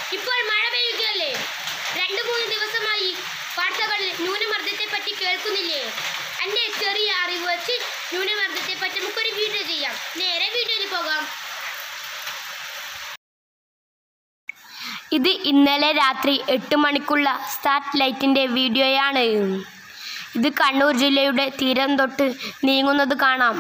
ഇപ്പോൾ മഴ പെയ്യുകയല്ലേ രണ്ടു മൂന്ന് ദിവസമായി വാർത്തകളിൽ ന്യൂനമർദ്ദത്തെ പറ്റി കേൾക്കുന്നില്ലേ എന്റെ ചെറിയ അറിവ് വെച്ച് ന്യൂനമർദ്ദത്തെ പറ്റി നമുക്കൊരു വീഡിയോ ചെയ്യാം നേരെ വീഡിയോയിൽ പോകാം ഇത് ഇന്നലെ രാത്രി എട്ട് മണിക്കുള്ള സ്റ്റാർട്ട് ലൈറ്റിൻ്റെ വീഡിയോയാണ് ഇത് കണ്ണൂർ ജില്ലയുടെ തീരം തൊട്ട് നീങ്ങുന്നത് കാണാം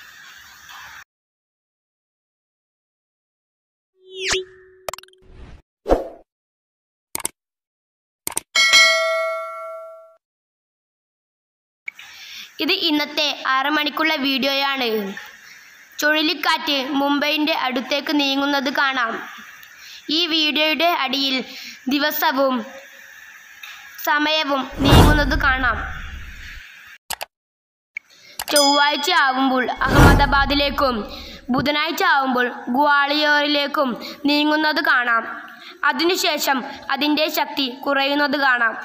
ഇത് ഇന്നത്തെ ആറ് മണിക്കുള്ള വീഡിയോയാണ് ചുഴലിക്കാറ്റ് മുംബൈൻ്റെ അടുത്തേക്ക് നീങ്ങുന്നത് കാണാം ഈ വീഡിയോയുടെ അടിയിൽ ദിവസവും സമയവും നീങ്ങുന്നത് കാണാം ചൊവ്വാഴ്ച ആവുമ്പോൾ അഹമ്മദാബാദിലേക്കും ബുധനാഴ്ച ആവുമ്പോൾ ഗ്വാളിയോറിലേക്കും നീങ്ങുന്നത് കാണാം അതിനുശേഷം അതിൻ്റെ ശക്തി കുറയുന്നത് കാണാം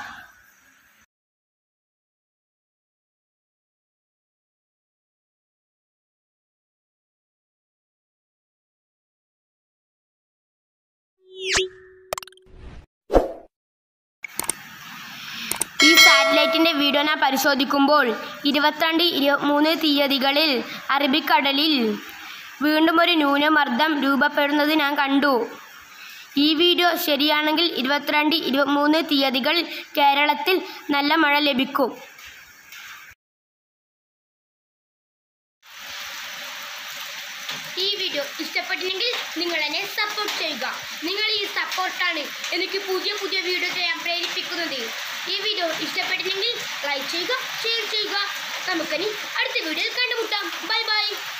ഈ സാറ്റലൈറ്റിൻ്റെ വീഡിയോ ഞാൻ പരിശോധിക്കുമ്പോൾ ഇരുപത്തിരണ്ട് ഇരുപത്തിമൂന്ന് തീയതികളിൽ അറബിക്കടലിൽ വീണ്ടും ഒരു ന്യൂനമർദ്ദം രൂപപ്പെടുന്നത് ഞാൻ കണ്ടു ഈ വീഡിയോ ശരിയാണെങ്കിൽ ഇരുപത്തിരണ്ട് ഇരുപത്തിമൂന്ന് തീയതികൾ കേരളത്തിൽ നല്ല മഴ ലഭിക്കും ഈ വീഡിയോ ഇഷ്ടപ്പെട്ടില്ലെങ്കിൽ നിങ്ങൾ എന്നെ സപ്പോർട്ട് ചെയ്യുക നിങ്ങൾ ഈ സപ്പോർട്ടാണ് എനിക്ക് പുതിയ പുതിയ വീഡിയോ ചെയ്യാൻ പ്രേരിപ്പിക്കുന്നത് ഈ വീഡിയോ ഇഷ്ടപ്പെട്ടില്ലെങ്കിൽ ലൈക്ക് ചെയ്യുക ഷെയർ ചെയ്യുക നമുക്കിനി അടുത്ത വീഡിയോയിൽ കണ്ടുമുട്ടാം ബൈ ബൈ